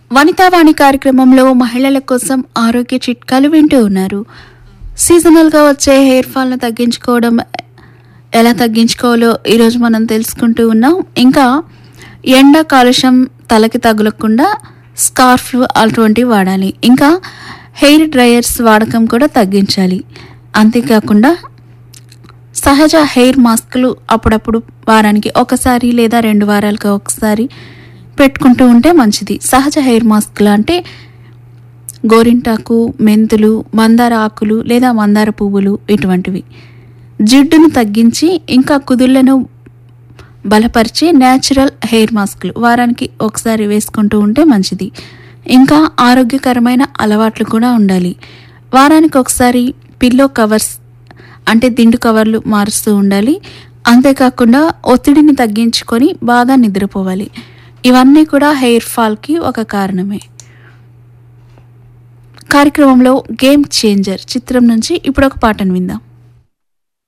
వనితావాణి కార్యక్రమంలో మహిళల కోసం ఆరోగ్య చిట్కాలు వింటూ ఉన్నారు సీజనల్గా వచ్చే హెయిర్ ఫాల్ను తగ్గించుకోవడం ఎలా తగ్గించుకోవాలో ఈరోజు మనం తెలుసుకుంటూ ఉన్నాం ఇంకా ఎండ కాలుష్యం తలకి తగులకుండా స్కార్ఫ్లు అటువంటివి వాడాలి ఇంకా హెయిర్ డ్రయర్స్ వాడకం కూడా తగ్గించాలి అంతేకాకుండా సహజ హెయిర్ మాస్కులు అప్పుడప్పుడు వారానికి ఒకసారి లేదా రెండు వారాలకు ఒకసారి పెట్టుకుంటూ ఉంటే మంచిది సహజ హెయిర్ మాస్కులు అంటే గోరింటాకు మెంతులు మందార ఆకులు లేదా మందార పువ్వులు ఇటువంటివి జిడ్డును తగ్గించి ఇంకా కుదుళ్లను బలపరిచే న్యాచురల్ హెయిర్ మాస్కులు వారానికి ఒకసారి వేసుకుంటూ ఉంటే మంచిది ఇంకా ఆరోగ్యకరమైన అలవాట్లు కూడా ఉండాలి వారానికి ఒకసారి పిల్లో కవర్స్ అంటే దిండు కవర్లు మారుస్తూ ఉండాలి అంతేకాకుండా ఒత్తిడిని తగ్గించుకొని బాగా నిద్రపోవాలి ఇవన్నీ కూడా హెయిర్ ఫాల్కి ఒక కారణమే కార్యక్రమంలో గేమ్ చేంజర్ చిత్రం నుంచి ఇప్పుడు ఒక పాటను విందాం